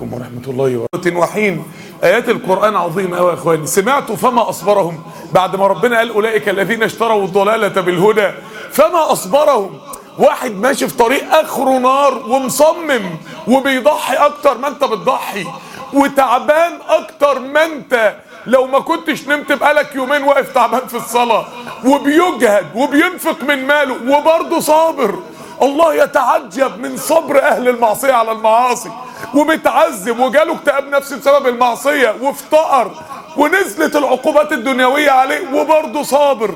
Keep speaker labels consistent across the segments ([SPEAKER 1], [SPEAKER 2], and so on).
[SPEAKER 1] عليكم ورحمة الله وبركاته وحين آيات القرآن عظيمة أوي يا إخواني سمعتوا فما أصبرهم بعد ما ربنا قال أولئك الذين اشتروا الضلالة بالهدى فما أصبرهم واحد ماشي في طريق آخره نار ومصمم وبيضحي أكتر ما أنت بتضحي وتعبان أكتر ما أنت لو ما كنتش نمت بقالك يومين واقف تعبان في الصلاة وبيجهد وبينفق من ماله وبرضه صابر الله يتعجب من صبر اهل المعصيه على المعاصي ومتعذب وجاله اكتئاب نفسي بسبب المعصيه وافتقر ونزلت العقوبات الدنيويه عليه وبرضه صابر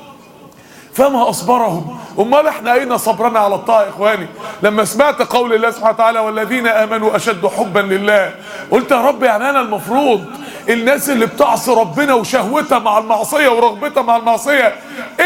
[SPEAKER 1] فما اصبرهم امال احنا اين صبرنا على الطاعه يا اخواني لما سمعت قول الله سبحانه وتعالى والذين امنوا اشد حبا لله قلت يا رب يعني انا المفروض الناس اللي بتعصي ربنا وشهوتها مع المعصيه ورغبتها مع المعصيه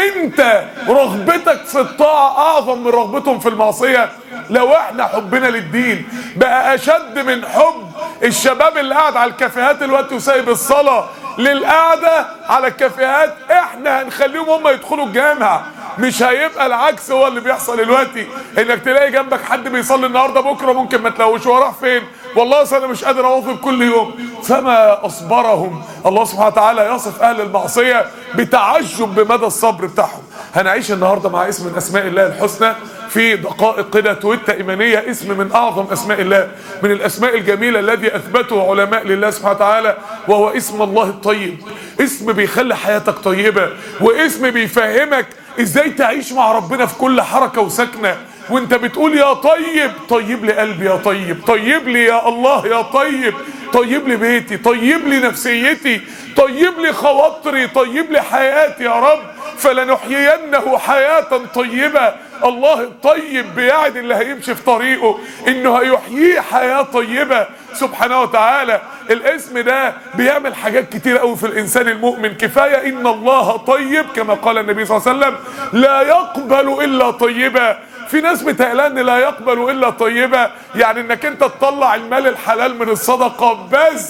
[SPEAKER 1] انت رغبتك في الطاعه اعظم من رغبتهم في المعصيه لو احنا حبنا للدين بقى اشد من حب الشباب اللي قاعد على الكافيهات دلوقتي وسايب الصلاه للقعده على الكافيهات احنا هنخليهم هم يدخلوا الجامع مش هيبقى العكس هو اللي بيحصل دلوقتي انك تلاقي جنبك حد بيصلي النهارده بكره ممكن ما تلاقوش هو راح فين والله أصل انا مش قادر اواظب كل يوم فما اصبرهم الله سبحانه وتعالى يصف اهل المعصيه بتعجب بمدى الصبر بتاعهم هنعيش النهارده مع اسم من اسماء الله الحسنى في دقائق كده تويتة إيمانية اسم من أعظم أسماء الله من الأسماء الجميلة الذي أثبته علماء لله سبحانه وتعالى وهو اسم الله الطيب اسم بيخلي حياتك طيبة واسم بيفهمك ازاي تعيش مع ربنا في كل حركة وسكنة وانت بتقول يا طيب طيب لي قلبي يا طيب طيب لي يا الله يا طيب طيب لي بيتي طيب لي نفسيتي طيب لي خواطري طيب لي حياتي يا رب فلنحيينه حياة طيبة الله الطيب بيعد اللي هيمشي في طريقه انه هيحييه حياة طيبة سبحانه وتعالى الاسم ده بيعمل حاجات كتير قوي في الانسان المؤمن كفاية ان الله طيب كما قال النبي صلى الله عليه وسلم لا يقبل الا طيبا في ناس بتقلق ان لا يقبل الا طيبة يعني انك انت تطلع المال الحلال من الصدقة بس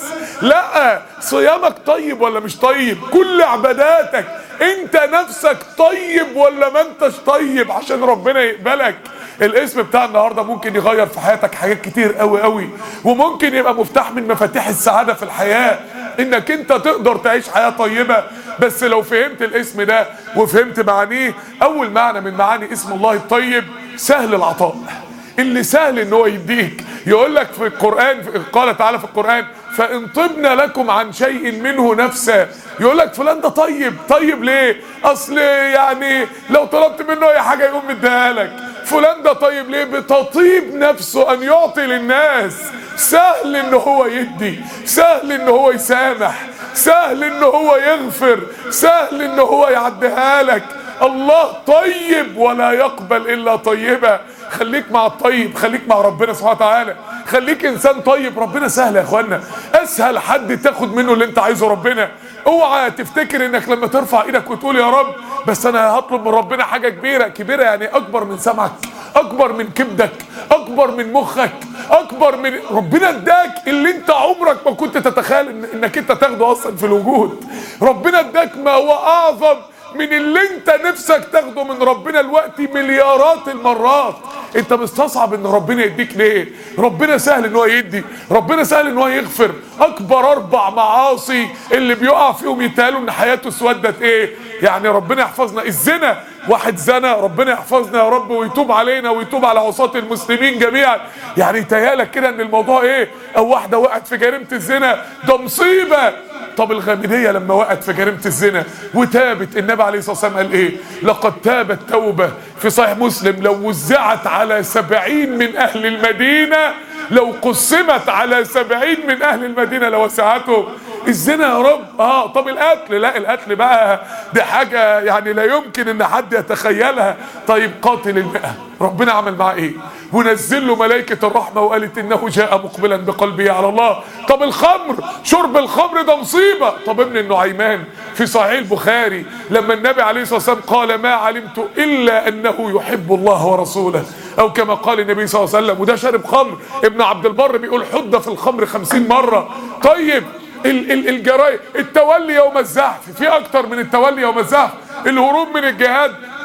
[SPEAKER 1] لا صيامك طيب ولا مش طيب كل عباداتك انت نفسك طيب ولا ما انتش طيب عشان ربنا يقبلك الاسم بتاع النهارده ممكن يغير في حياتك حاجات كتير قوي قوي وممكن يبقى مفتاح من مفاتيح السعاده في الحياه انك انت تقدر تعيش حياه طيبه بس لو فهمت الاسم ده وفهمت معانيه اول معنى من معاني اسم الله الطيب سهل العطاء اللي سهل ان هو يديك يقول لك في القران قال تعالى في القران فان طبنا لكم عن شيء منه نفسا يقول لك فلان ده طيب طيب ليه اصل يعني لو طلبت منه اي حاجه يقوم مديها لك فلان ده طيب ليه بتطيب نفسه ان يعطي للناس سهل ان هو يدي سهل ان هو يسامح سهل ان هو يغفر سهل ان هو يعديها لك الله طيب ولا يقبل الا طيبه خليك مع الطيب خليك مع ربنا سبحانه وتعالى خليك انسان طيب ربنا سهل يا اخوانا اسهل حد تاخد منه اللي انت عايزه ربنا اوعى تفتكر انك لما ترفع ايدك وتقول يا رب بس انا هطلب من ربنا حاجه كبيره كبيره يعني اكبر من سمعك اكبر من كبدك اكبر من مخك اكبر من ربنا اداك اللي انت عمرك ما كنت تتخيل إن انك انت تاخده اصلا في الوجود ربنا اداك ما هو اعظم من اللي انت نفسك تاخده من ربنا الوقت مليارات المرات انت مستصعب ان ربنا يديك ليه ربنا سهل ان هو يدي ربنا سهل ان هو يغفر اكبر اربع معاصي اللي بيقع فيهم يتقالوا ان حياته اسودت ايه يعني ربنا يحفظنا الزنا واحد زنا ربنا يحفظنا يا رب ويتوب علينا ويتوب على عصاة المسلمين جميعا يعني يتهيألك كده ان الموضوع ايه او واحدة وقعت في جريمة الزنا ده مصيبة طب الغامدية لما وقعت في جريمة الزنا وتابت النبي عليه الصلاة والسلام قال ايه لقد تابت توبة في صحيح مسلم لو وزعت على سبعين من اهل المدينة لو قسمت على سبعين من اهل المدينة لوسعتهم الزنا يا رب اه طب القتل لا القتل بقى دي حاجة يعني لا يمكن ان حد يتخيلها طيب قاتل المئة ربنا عمل معاه ايه ونزل له ملائكة الرحمة وقالت انه جاء مقبلا بقلبه على الله طب الخمر شرب الخمر ده مصيبة طب ابن النعيمان في صحيح البخاري لما النبي عليه الصلاة والسلام قال ما علمت الا انه يحب الله ورسوله او كما قال النبي صلى الله عليه وسلم وده شارب خمر ابن عبد البر بيقول حد في الخمر خمسين مرة طيب ال ال الجرايم التولي يوم الزحف في اكتر من التولي يوم الزحف الهروب من الجهاد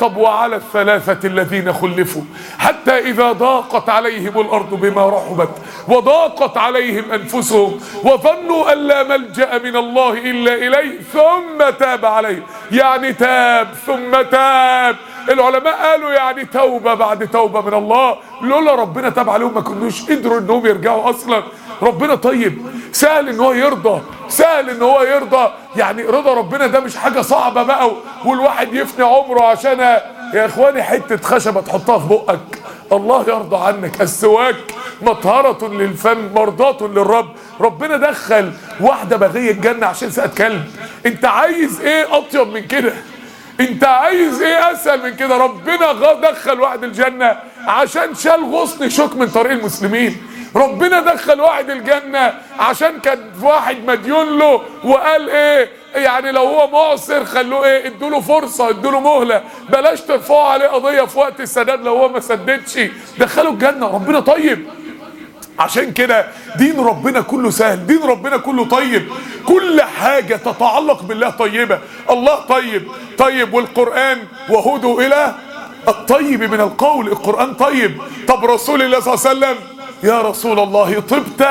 [SPEAKER 1] طب وعلى الثلاثة الذين خلفوا حتى إذا ضاقت عليهم الأرض بما رحبت وضاقت عليهم أنفسهم وظنوا أن لا ملجأ من الله إلا إليه ثم تاب عليه يعني تاب ثم تاب العلماء قالوا يعني توبة بعد توبة من الله لولا ربنا تاب عليهم ما كنوش قدروا انهم يرجعوا اصلا ربنا طيب سهل ان هو يرضى سهل ان هو يرضى يعني رضا ربنا ده مش حاجة صعبة بقى والواحد يفني عمره عشان يا اخواني حتة خشبة تحطها في بقك الله يرضى عنك السواك مطهرة للفم مرضاة للرب ربنا دخل واحدة بغية الجنة عشان سقت كلب انت عايز ايه اطيب من كده انت عايز ايه اسهل من كده ربنا دخل واحد الجنة عشان شال غصن شوك من طريق المسلمين ربنا دخل واحد الجنة عشان كان واحد مديون له وقال ايه يعني لو هو معسر خلوه ايه ادوا له فرصة ادوا له مهلة بلاش ترفعوا عليه قضية في وقت السداد لو هو ما سددش دخلوا الجنة ربنا طيب عشان كده دين ربنا كله سهل دين ربنا كله طيب كل حاجة تتعلق بالله طيبة الله طيب طيب والقرآن وهدوا إلى الطيب من القول القرآن طيب طب رسول الله صلى الله عليه وسلم يا رسول الله طبت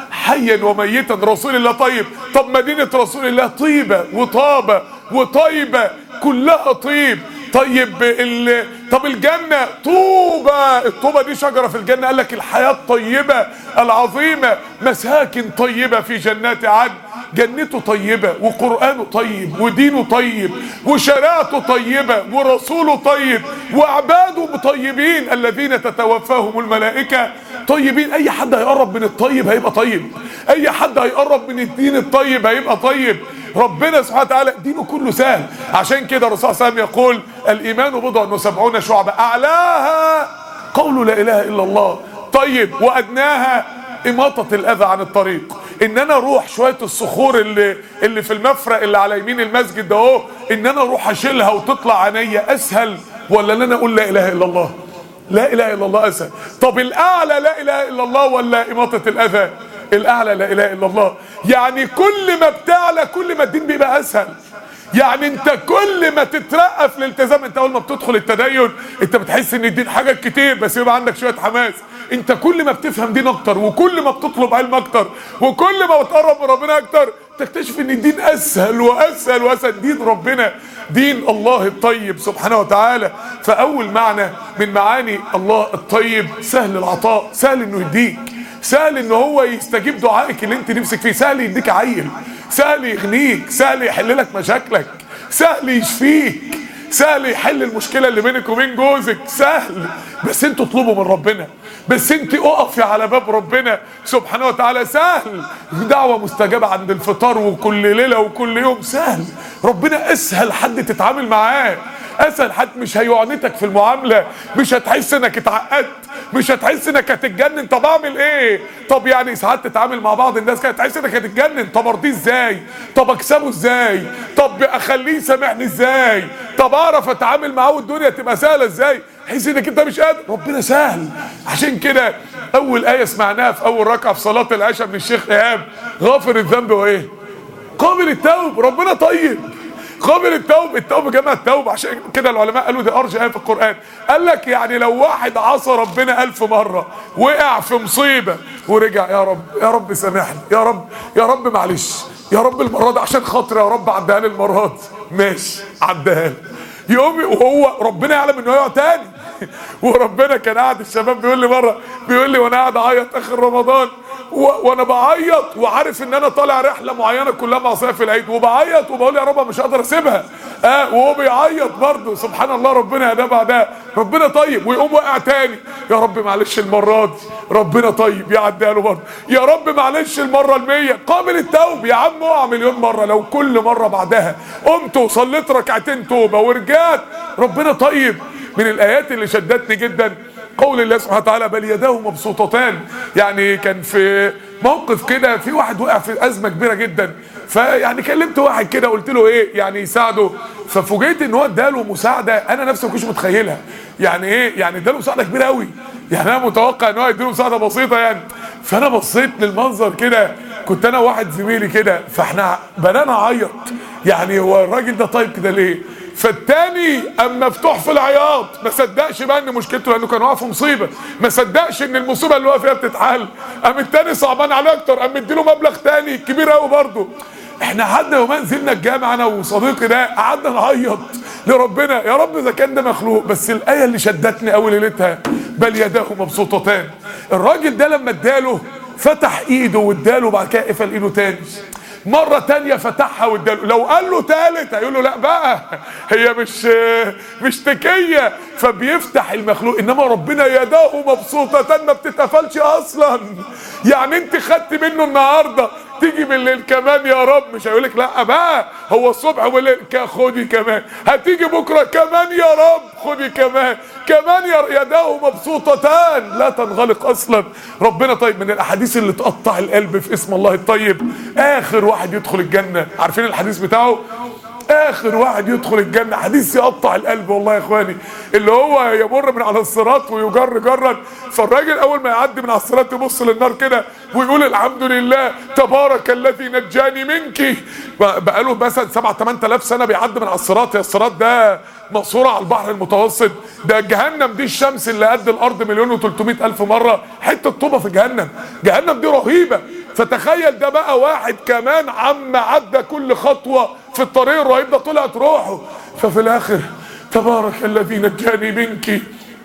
[SPEAKER 1] حيا وميتا رسول الله طيب طب مدينة رسول الله طيبة وطابة وطيبة كلها طيب طيب ال... طب الجنة طوبة الطوبة دي شجرة في الجنة قال لك الحياة الطيبة العظيمة مساكن طيبة في جنات عدن جنته طيبة وقرآنه طيب ودينه طيب وشريعته طيبة ورسوله طيب وعباده طيبين الذين تتوفاهم الملائكة طيبين اي حد هيقرب من الطيب هيبقى طيب اي حد هيقرب من الدين الطيب هيبقى طيب ربنا سبحانه وتعالى دينه كله سهل عشان كده الرسول صلى الله عليه وسلم يقول الايمان بضع وسبعون شعبة اعلاها قول لا اله الا الله طيب وادناها اماطة الاذى عن الطريق ان انا اروح شوية الصخور اللي اللي في المفرق اللي على يمين المسجد ده اهو ان انا اروح اشيلها وتطلع عينيا اسهل ولا ان انا اقول لا اله الا الله لا اله الا الله اسهل طب الاعلى لا اله الا الله ولا اماطة الاذى الاعلى لا اله الا الله يعني كل ما بتعلى كل ما الدين بيبقى اسهل يعني انت كل ما تترقى في الالتزام انت اول ما بتدخل التدين انت بتحس ان الدين حاجات كتير بس يبقى عندك شويه حماس انت كل ما بتفهم دين اكتر وكل ما بتطلب علم اكتر وكل ما بتقرب من ربنا اكتر تكتشف ان الدين اسهل واسهل واسهل دين ربنا دين الله الطيب سبحانه وتعالى فاول معنى من معاني الله الطيب سهل العطاء سهل انه يديك سهل ان هو يستجيب دعائك اللي انت نفسك فيه سهل يديك عيل سهل يغنيك سهل يحل لك مشاكلك سهل يشفيك سهل يحل المشكلة اللي بينك وبين جوزك سهل بس انت اطلبوا من ربنا بس انت اقفي على باب ربنا سبحانه وتعالى سهل دعوة مستجابة عند الفطار وكل ليلة وكل يوم سهل ربنا اسهل حد تتعامل معاه اسهل حد مش هيعنتك في المعامله مش هتحس انك اتعقدت مش هتحس انك هتتجنن طب اعمل ايه طب يعني ساعات تتعامل مع بعض الناس كده تحس انك هتتجنن طب ارضيه ازاي طب اكسبه ازاي طب اخليه يسامحني ازاي طب اعرف اتعامل معاه والدنيا تبقى سهله ازاي تحس انك انت مش قادر ربنا سهل عشان كده اول ايه سمعناها في اول ركعه في صلاه العشاء من الشيخ ايهاب غافر الذنب وايه قابل التوب ربنا طيب قابل التوب التوب جمع التوب عشان كده العلماء قالوا دي ارجى ايه في القران قال لك يعني لو واحد عصى ربنا ألف مره وقع في مصيبه ورجع يا رب يا رب سامحني يا رب يا رب معلش يا رب المره دي عشان خاطري يا رب عدها لي المره دي ماشي عدها لي يقوم وهو ربنا يعلم انه يقع تاني وربنا كان قاعد الشباب بيقول لي مره بيقول لي وانا قاعد اعيط اخر رمضان وانا بعيط وعارف ان انا طالع رحله معينه كلها معصيه في العيد وبعيط وبقول يا رب مش هقدر اسيبها اه وهو بيعيط برضه سبحان الله ربنا هداه بعدها ربنا طيب ويقوم واقع تاني يا رب معلش المره دي ربنا طيب يعديها له برضه يا رب معلش المره المية قابل التوب يا عم اقع مليون مره لو كل مره بعدها قمت وصليت ركعتين توبه ورجعت ربنا طيب من الايات اللي شدتني جدا قول الله سبحانه وتعالى بل يداه مبسوطتان يعني كان في موقف كده في واحد وقع في ازمه كبيره جدا فيعني كلمت واحد كده قلت له ايه يعني يساعده ففوجئت ان هو اداله مساعده انا نفسي ما كنتش متخيلها يعني ايه يعني اداله مساعده كبيره قوي يعني انا متوقع ان هو يديله مساعده بسيطه يعني فانا بصيت للمنظر كده كنت انا واحد زميلي كده فاحنا بدانا نعيط يعني هو الراجل ده طيب كده ليه فالتاني قام مفتوح في العياط ما صدقش بقى ان مشكلته لانه كان واقع في مصيبه ما صدقش ان المصيبه اللي هو فيها بتتحل قام التاني صعبان عليه اكتر قام مديله مبلغ تاني كبير قوي برضه احنا قعدنا يومين نزلنا الجامع انا وصديقي ده قعدنا نعيط لربنا يا رب اذا كان ده مخلوق بس الايه اللي شدتني قوي ليلتها بل يداه مبسوطتان الراجل ده لما اداله فتح ايده واداله بعد كده قفل ايده تاني مرة تانية فتحها واداله لو قال له تالت هيقول له لا بقى هي مش مش تكية فبيفتح المخلوق انما ربنا يداه مبسوطتان ما بتتقفلش اصلا يعني انت خدت منه النهارده تيجي بالليل كمان يا رب مش هيقول لك لا بقى هو الصبح والليل خدي كمان هتيجي بكره كمان يا رب خدي كمان كمان يا يداه مبسوطتان لا تنغلق اصلا ربنا طيب من الاحاديث اللي تقطع القلب في اسم الله الطيب اخر واحد يدخل الجنه عارفين الحديث بتاعه اخر واحد يدخل الجنه حديث يقطع القلب والله يا اخواني اللي هو يمر من على الصراط ويجر جرا فالراجل اول ما يعدي من على الصراط يبص للنار كده ويقول الحمد لله تبارك الذي نجاني منك بقاله مثلا 7 8000 سنه بيعدي من على الصراط يا الصراط ده مقصوره على البحر المتوسط ده جهنم دي الشمس اللي قد الارض مليون و300 الف مره حته طوبه في جهنم جهنم دي رهيبه فتخيل ده بقى واحد كمان عم عدى كل خطوه في الطريق الرهيب ده طلعت روحه ففي الاخر تبارك الذي نجاني منك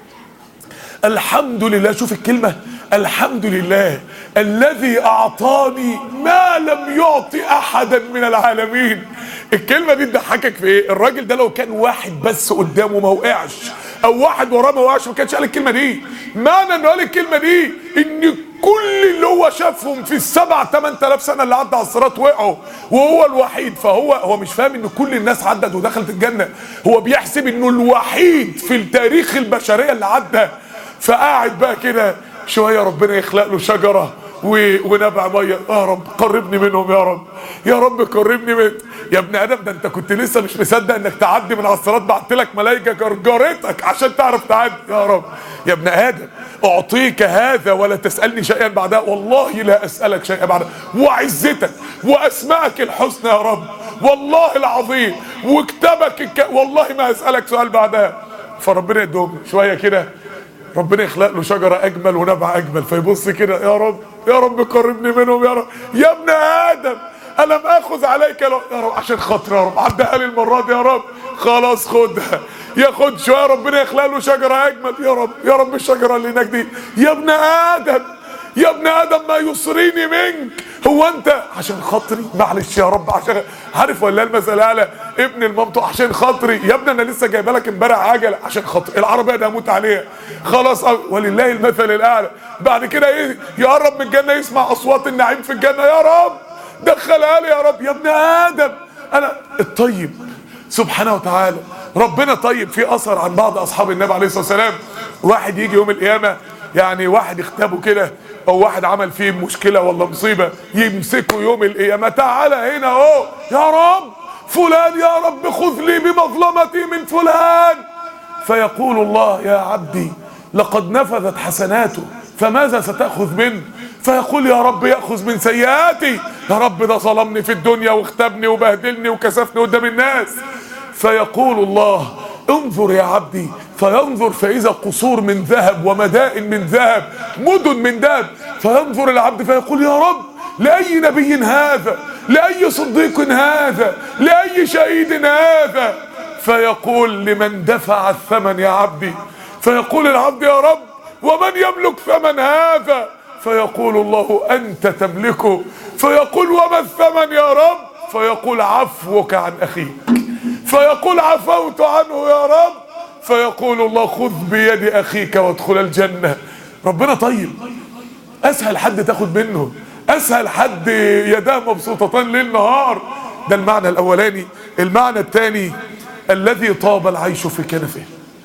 [SPEAKER 1] الحمد لله شوف الكلمة الحمد لله الذي أعطاني ما لم يعطي أحدا من العالمين الكلمة دي تضحكك في إيه الراجل ده لو كان واحد بس قدامه ما وقعش أو واحد وراه ما وقعش ما كانش قال الكلمة دي معنى إنه قال الكلمة دي إن كل اللي هو شافهم في السبع 8000 سنة اللي عدى على الصراط وقعوا وهو الوحيد فهو هو مش فاهم إن كل الناس عدت ودخلت الجنة هو بيحسب إنه الوحيد في التاريخ البشرية اللي عدى فقاعد بقى كده شويه ربنا يخلق له شجره و... ونبع ميه يا رب قربني منهم يا رب يا رب قربني من يا ابن ادم ده انت كنت لسه مش مصدق انك تعدي من على الصراط بعت لك ملائكه جرجرتك عشان تعرف تعدي يا رب يا ابن ادم اعطيك هذا ولا تسالني شيئا بعدها والله لا اسالك شيئا بعدها وعزتك واسمائك الحسنى يا رب والله العظيم وكتابك الك... والله ما اسالك سؤال بعدها فربنا يدوم شويه كده ربنا يخلق له شجرة أجمل ونبع أجمل فيبص كده يا رب يا رب قربني منهم يا رب يا ابن آدم ألم آخذ عليك لو يا رب عشان خاطر يا رب عدها لي المرة دي يا رب خلاص خدها ياخد شوية ربنا يخلق له شجرة أجمل يا رب يا رب الشجرة اللي هناك دي يا ابن آدم يا ابن ادم ما يصريني منك هو انت عشان خاطري معلش يا رب عشان عارف ولا المساله على ابن المامته عشان خاطري يا ابني انا لسه جايبه لك امبارح عجله عشان خاطري العربيه دي هموت عليها خلاص ولله المثل الاعلى بعد كده ايه يقرب من الجنه يسمع اصوات النعيم في الجنه يا رب دخلها لي يا رب يا ابن ادم انا الطيب سبحانه وتعالى ربنا طيب في اثر عن بعض اصحاب النبي عليه الصلاه والسلام واحد يجي يوم القيامه يعني واحد اختبه كده او واحد عمل فيه مشكله ولا مصيبه يمسكه يوم القيامه تعالى هنا اهو يا رب فلان يا رب خذ لي بمظلمتي من فلان فيقول الله يا عبدي لقد نفذت حسناته فماذا ستأخذ منه فيقول يا رب يأخذ من سيئاتي يا رب ده ظلمني في الدنيا واختبني وبهدلني وكسفني قدام الناس فيقول الله انظر يا عبدي فينظر فإذا قصور من ذهب ومدائن من ذهب مدن من ذهب فينظر العبد فيقول يا رب لأي نبي هذا لأي صديق هذا لأي شهيد هذا فيقول لمن دفع الثمن يا عبدي فيقول العبد يا رب ومن يملك ثمن هذا فيقول الله أنت تملكه فيقول وما الثمن يا رب فيقول عفوك عن أخيك فيقول عفوت عنه يا رب فيقول الله خذ بيد أخيك وادخل الجنة ربنا طيب أسهل حد تاخد منه أسهل حد يداه مبسوطتان ليل نهار ده المعنى الأولاني المعنى الثاني الذي طاب العيش في كنفه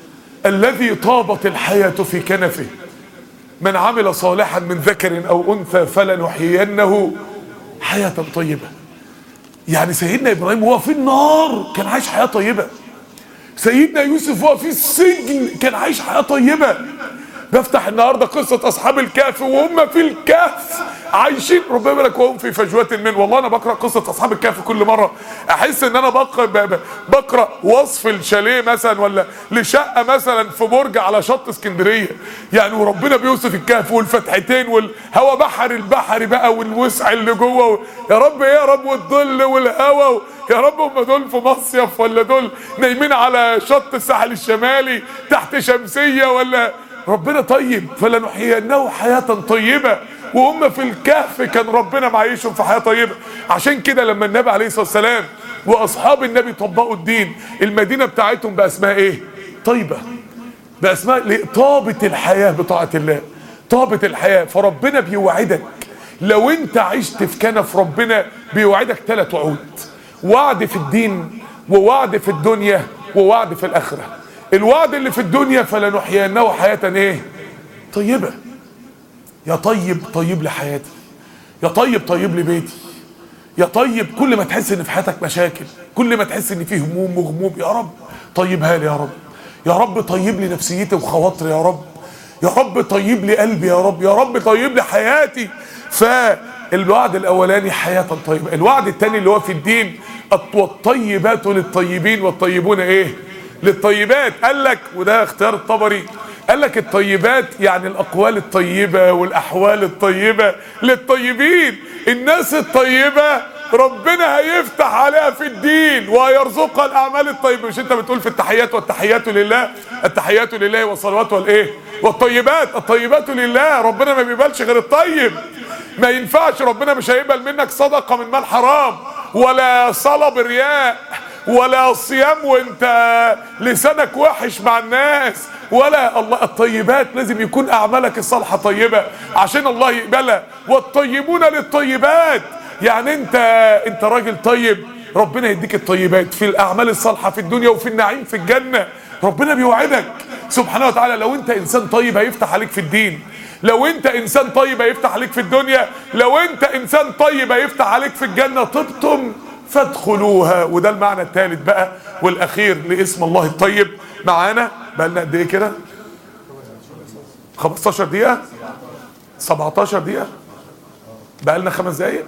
[SPEAKER 1] الذي طابت الحياة في كنفه من عمل صالحا من ذكر أو أنثى فلنحيينه حياة طيبة يعني سيدنا إبراهيم وهو في النار كان عايش حياة طيبة سيدنا يوسف وهو في السجن كان عايش حياة طيبة بفتح النهارده قصه اصحاب الكهف وهم في الكهف عايشين ربنا يبارك وهم في فجوه من والله انا بقرا قصه اصحاب الكهف كل مره احس ان انا بقرا ب- ب- بقرا وصف الشاليه مثلا ولا لشقه مثلا في برج على شط اسكندريه يعني وربنا بيوصف الكهف والفتحتين والهوا بحر البحر بقى والوسع اللي جوه يا رب ايه يا رب والظل والهوا يا رب هم دول في مصيف ولا دول نايمين على شط الساحل الشمالي تحت شمسيه ولا ربنا طيب فلنحيينه حياه طيبه وهم في الكهف كان ربنا معيشهم في حياه طيبه عشان كده لما النبي عليه الصلاه والسلام واصحاب النبي طبقوا الدين المدينه بتاعتهم بقى اسمها ايه طيبه بقى اسمها ليه؟ طابة الحياة بطاعة الله طابة الحياة فربنا بيوعدك لو انت عشت في كنف ربنا بيوعدك ثلاث وعود وعد في الدين ووعد في الدنيا ووعد في الآخرة الوعد اللي في الدنيا فلنحيينه حياة ايه طيبة يا طيب طيب لي حياتي يا طيب طيب لي بيتي يا طيب كل ما تحس ان في حياتك مشاكل كل ما تحس ان في هموم وغموم يا رب طيبها لي يا رب يا رب طيب لي نفسيتي وخواطري يا رب يا رب طيب لي قلبي يا رب يا رب طيب لي حياتي فالوعد الاولاني حياه طيبه الوعد الثاني اللي هو في الدين الط- والطيبات للطيبين والطيبون ايه للطيبات قال لك وده اختيار الطبري قال لك الطيبات يعني الاقوال الطيبه والاحوال الطيبه للطيبين الناس الطيبه ربنا هيفتح عليها في الدين وهيرزقها الاعمال الطيبه مش انت بتقول في التحيات والتحيات لله التحيات لله والصلوات والايه والطيبات الطيبات لله ربنا ما بيقبلش غير الطيب ما ينفعش ربنا مش هيقبل منك صدقه من مال حرام ولا صلاه برياء ولا صيام وانت لسانك وحش مع الناس ولا الله الطيبات لازم يكون اعمالك الصالحه طيبه عشان الله يقبلها والطيبون للطيبات يعني انت انت راجل طيب ربنا يديك الطيبات في الاعمال الصالحه في الدنيا وفي النعيم في الجنه ربنا بيوعدك سبحانه وتعالى لو انت انسان طيب هيفتح عليك في الدين لو انت انسان طيب هيفتح عليك في الدنيا لو انت انسان طيب هيفتح عليك في الجنه طبتم فادخلوها وده المعنى الثالث بقى والاخير لاسم الله الطيب معانا بقى لنا قد ايه كده 15 دقيقه 17 دقيقه بقى لنا خمس دقايق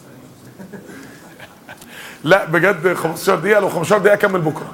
[SPEAKER 1] لا بجد 15 دقيقه لو 15 دقيقه اكمل بكره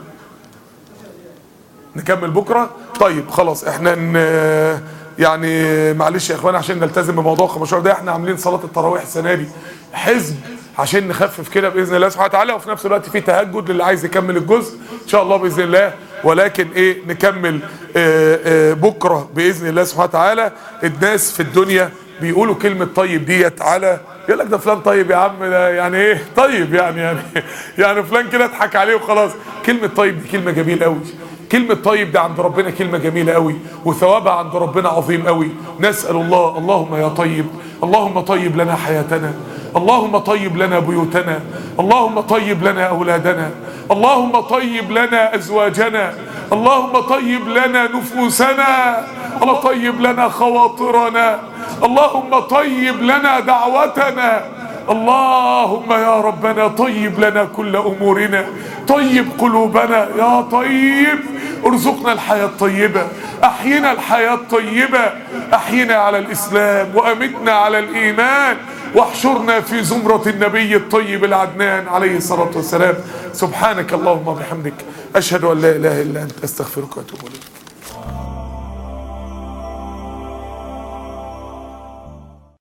[SPEAKER 1] نكمل بكره طيب خلاص احنا ن... يعني معلش يا اخوان عشان نلتزم بموضوع 15 دقيقه احنا عاملين صلاه التراويح السنه دي حزب عشان نخفف كده باذن الله سبحانه وتعالى وفي نفس الوقت في تهجد للي عايز يكمل الجزء ان شاء الله باذن الله ولكن ايه نكمل آه آه بكره باذن الله سبحانه وتعالى الناس في الدنيا بيقولوا كلمه طيب ديت على يقول لك ده فلان طيب يا عم ده يعني ايه طيب يعني يعني يعني فلان كده اضحك عليه وخلاص كلمه طيب دي كلمه جميله قوي كلمة طيب ده عند ربنا كلمة جميلة قوي وثوابها عند ربنا عظيم قوي نسأل الله اللهم يا طيب اللهم طيب لنا حياتنا اللهم طيب لنا بيوتنا اللهم طيب لنا أولادنا اللهم طيب لنا أزواجنا اللهم طيب لنا نفوسنا اللهم طيب لنا خواطرنا اللهم طيب لنا دعوتنا اللهم يا ربنا طيب لنا كل امورنا طيب قلوبنا يا طيب ارزقنا الحياه الطيبه احينا الحياه الطيبه احينا على الاسلام وامتنا على الايمان واحشرنا في زمره النبي الطيب العدنان عليه الصلاه والسلام سبحانك اللهم وبحمدك اشهد ان لا اله الا انت استغفرك واتوب اليك